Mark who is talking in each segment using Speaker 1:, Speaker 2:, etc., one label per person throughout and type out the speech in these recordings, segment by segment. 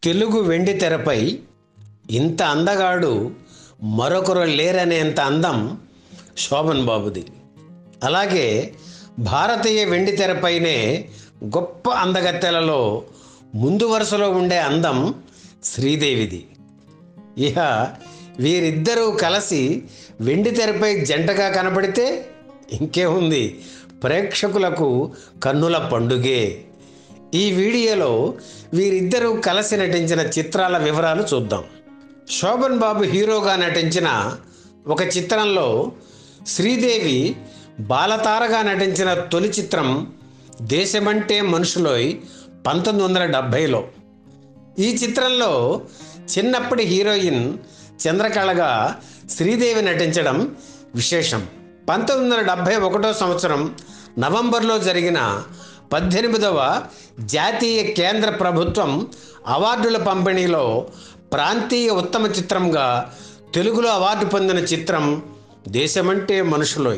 Speaker 1: తెలుగు వెండి తెరపై ఇంత అందగాడు మరొకరు లేరనేంత అందం శోభన్ బాబుది అలాగే భారతీయ వెండి తెరపైనే గొప్ప అందగత్తెలలో ముందు వరుసలో ఉండే అందం శ్రీదేవిది ఇహ వీరిద్దరూ కలిసి వెండి తెరపై జంటగా కనబడితే ఇంకేముంది ప్రేక్షకులకు కన్నుల పండుగే ఈ వీడియోలో వీరిద్దరూ కలిసి నటించిన చిత్రాల వివరాలు చూద్దాం శోభన్ బాబు హీరోగా నటించిన ఒక చిత్రంలో శ్రీదేవి బాలతారగా నటించిన తొలి చిత్రం దేశమంటే మనుషులోయ్ పంతొమ్మిది వందల డెబ్భైలో ఈ చిత్రంలో చిన్నప్పటి హీరోయిన్ చంద్రకళగా శ్రీదేవి నటించడం విశేషం పంతొమ్మిది వందల డెబ్భై ఒకటో సంవత్సరం నవంబర్లో జరిగిన పద్దెనిమిదవ జాతీయ కేంద్ర ప్రభుత్వం అవార్డుల పంపిణీలో ప్రాంతీయ ఉత్తమ చిత్రంగా తెలుగులో అవార్డు పొందిన చిత్రం దేశమంటే మనుషులోయ్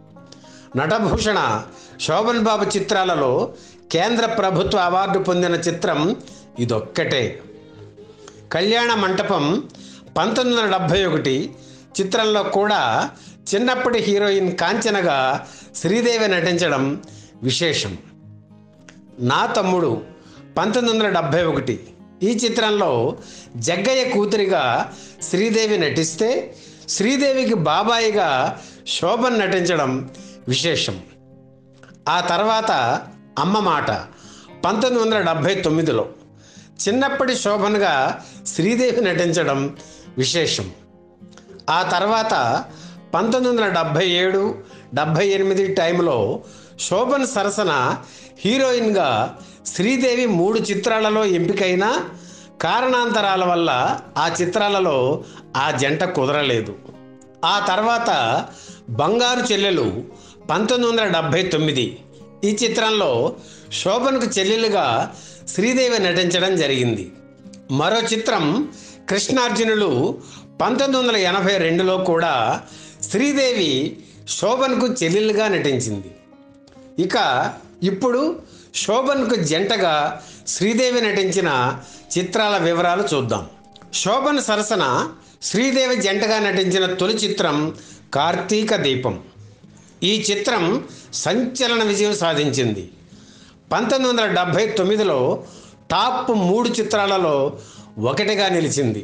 Speaker 1: నటభూషణ శోభన్ బాబు చిత్రాలలో కేంద్ర ప్రభుత్వ అవార్డు పొందిన చిత్రం ఇదొక్కటే కళ్యాణ మంటపం పంతొమ్మిది వందల డెబ్భై ఒకటి చిత్రంలో కూడా చిన్నప్పటి హీరోయిన్ కాంచనగా శ్రీదేవి నటించడం విశేషం నా తమ్ముడు పంతొమ్మిది వందల డెబ్భై ఒకటి ఈ చిత్రంలో జగ్గయ్య కూతురిగా శ్రీదేవి నటిస్తే శ్రీదేవికి బాబాయిగా శోభన్ నటించడం విశేషం ఆ తర్వాత అమ్మ మాట పంతొమ్మిది వందల డెబ్భై తొమ్మిదిలో చిన్నప్పటి శోభన్గా శ్రీదేవి నటించడం విశేషం ఆ తర్వాత పంతొమ్మిది వందల డెబ్భై ఏడు డెబ్భై ఎనిమిది టైంలో శోభన్ సరసన హీరోయిన్గా శ్రీదేవి మూడు చిత్రాలలో ఎంపికైన కారణాంతరాల వల్ల ఆ చిత్రాలలో ఆ జంట కుదరలేదు ఆ తర్వాత బంగారు చెల్లెలు పంతొమ్మిది వందల డెబ్భై తొమ్మిది ఈ చిత్రంలో శోభన్కు చెల్లెలుగా శ్రీదేవి నటించడం జరిగింది మరో చిత్రం కృష్ణార్జునులు పంతొమ్మిది వందల ఎనభై రెండులో కూడా శ్రీదేవి శోభన్కు చెల్లెలుగా నటించింది ఇక ఇప్పుడు శోభన్కు జంటగా శ్రీదేవి నటించిన చిత్రాల వివరాలు చూద్దాం శోభన్ సరసన శ్రీదేవి జంటగా నటించిన తొలి చిత్రం కార్తీక దీపం ఈ చిత్రం సంచలన విజయం సాధించింది పంతొమ్మిది వందల డెబ్భై తొమ్మిదిలో టాప్ మూడు చిత్రాలలో ఒకటిగా నిలిచింది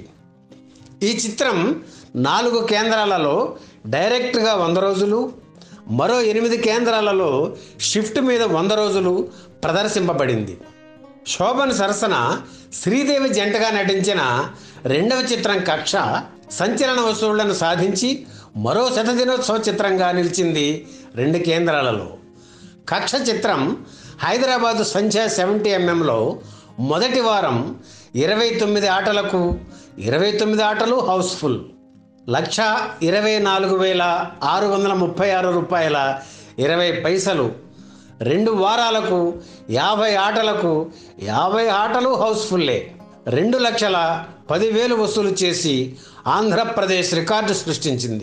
Speaker 1: ఈ చిత్రం నాలుగు కేంద్రాలలో డైరెక్ట్గా వంద రోజులు మరో ఎనిమిది కేంద్రాలలో షిఫ్ట్ మీద వంద రోజులు ప్రదర్శింపబడింది శోభన్ సరసన శ్రీదేవి జంటగా నటించిన రెండవ చిత్రం కక్ష సంచలన వసూళ్లను సాధించి మరో శతదినోత్సవ చిత్రంగా నిలిచింది రెండు కేంద్రాలలో కక్ష చిత్రం హైదరాబాదు సంఖ్య సెవెంటీ ఎంఎంలో మొదటి వారం ఇరవై తొమ్మిది ఆటలకు ఇరవై తొమ్మిది ఆటలు హౌస్ఫుల్ లక్ష ఇరవై నాలుగు వేల ఆరు వందల ముప్పై ఆరు రూపాయల ఇరవై పైసలు రెండు వారాలకు యాభై ఆటలకు యాభై ఆటలు హౌస్ఫుల్లే రెండు లక్షల పదివేలు వసూలు చేసి ఆంధ్రప్రదేశ్ రికార్డు సృష్టించింది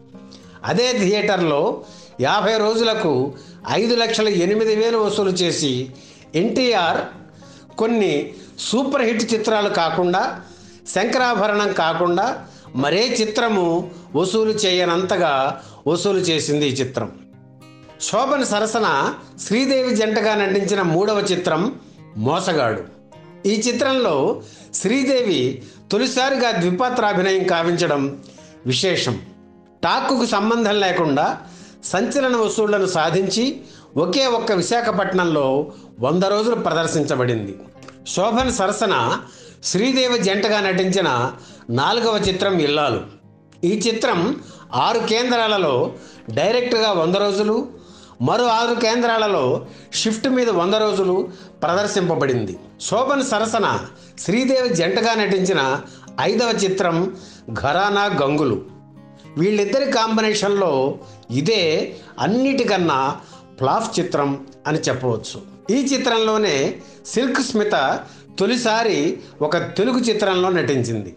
Speaker 1: అదే థియేటర్లో యాభై రోజులకు ఐదు లక్షల ఎనిమిది వేలు వసూలు చేసి ఎన్టీఆర్ కొన్ని సూపర్ హిట్ చిత్రాలు కాకుండా శంకరాభరణం కాకుండా మరే చిత్రము వసూలు చేయనంతగా వసూలు చేసింది ఈ చిత్రం శోభన్ సరసన శ్రీదేవి జంటగా నటించిన మూడవ చిత్రం మోసగాడు ఈ చిత్రంలో శ్రీదేవి తొలిసారిగా ద్విపాత్రాభినయం కావించడం విశేషం టాక్కుకు సంబంధం లేకుండా సంచలన వసూళ్లను సాధించి ఒకే ఒక్క విశాఖపట్నంలో వంద రోజులు ప్రదర్శించబడింది శోభన్ సరసన శ్రీదేవి జంటగా నటించిన నాలుగవ చిత్రం ఇల్లాలు ఈ చిత్రం ఆరు కేంద్రాలలో డైరెక్ట్గా వంద రోజులు మరో ఆరు కేంద్రాలలో షిఫ్ట్ మీద వంద రోజులు ప్రదర్శింపబడింది శోభన్ సరసన శ్రీదేవి జంటగా నటించిన ఐదవ చిత్రం ఘరానా గంగులు వీళ్ళిద్దరి కాంబినేషన్లో ఇదే అన్నిటికన్నా ఫ్లాఫ్ చిత్రం అని చెప్పవచ్చు ఈ చిత్రంలోనే సిల్క్ స్మిత తొలిసారి ఒక తెలుగు చిత్రంలో నటించింది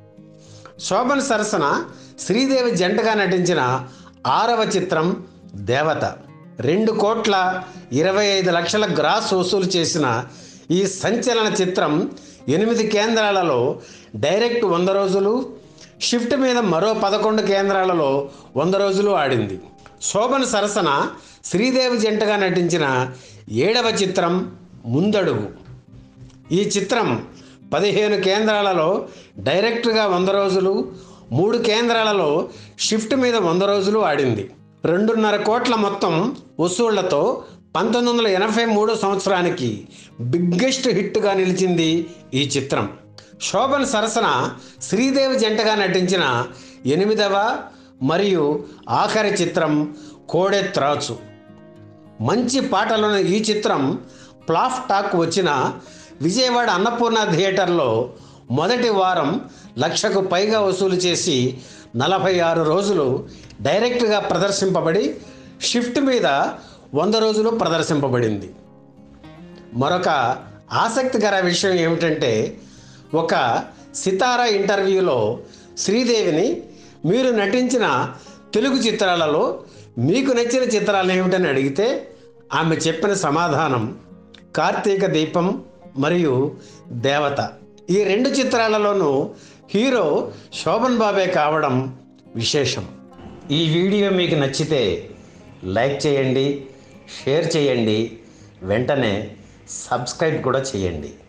Speaker 1: శోభన్ సరసన శ్రీదేవి జంటగా నటించిన ఆరవ చిత్రం దేవత రెండు కోట్ల ఇరవై ఐదు లక్షల గ్రాస్ వసూలు చేసిన ఈ సంచలన చిత్రం ఎనిమిది కేంద్రాలలో డైరెక్ట్ వంద రోజులు షిఫ్ట్ మీద మరో పదకొండు కేంద్రాలలో వంద రోజులు ఆడింది శోభన్ సరసన శ్రీదేవి జంటగా నటించిన ఏడవ చిత్రం ముందడుగు ఈ చిత్రం పదిహేను కేంద్రాలలో డైరెక్ట్గా వంద రోజులు మూడు కేంద్రాలలో షిఫ్ట్ మీద వంద రోజులు ఆడింది రెండున్నర కోట్ల మొత్తం వసూళ్లతో పంతొమ్మిది వందల ఎనభై మూడు సంవత్సరానికి బిగ్గెస్ట్ హిట్గా నిలిచింది ఈ చిత్రం శోభన్ సరసన శ్రీదేవి జంటగా నటించిన ఎనిమిదవ మరియు ఆఖరి చిత్రం కోడె త్రాచు మంచి పాటలున్న ఈ చిత్రం ప్లాఫ్ టాక్ వచ్చిన విజయవాడ అన్నపూర్ణ థియేటర్లో మొదటి వారం లక్షకు పైగా వసూలు చేసి నలభై ఆరు రోజులు డైరెక్ట్గా ప్రదర్శింపబడి షిఫ్ట్ మీద వంద రోజులు ప్రదర్శింపబడింది మరొక ఆసక్తికర విషయం ఏమిటంటే ఒక సితారా ఇంటర్వ్యూలో శ్రీదేవిని మీరు నటించిన తెలుగు చిత్రాలలో మీకు నచ్చిన చిత్రాలు ఏమిటని అడిగితే ఆమె చెప్పిన సమాధానం కార్తీక దీపం మరియు దేవత ఈ రెండు చిత్రాలలోనూ హీరో శోభన్ బాబే కావడం విశేషం ఈ వీడియో మీకు నచ్చితే లైక్ చేయండి షేర్ చేయండి వెంటనే సబ్స్క్రైబ్ కూడా చేయండి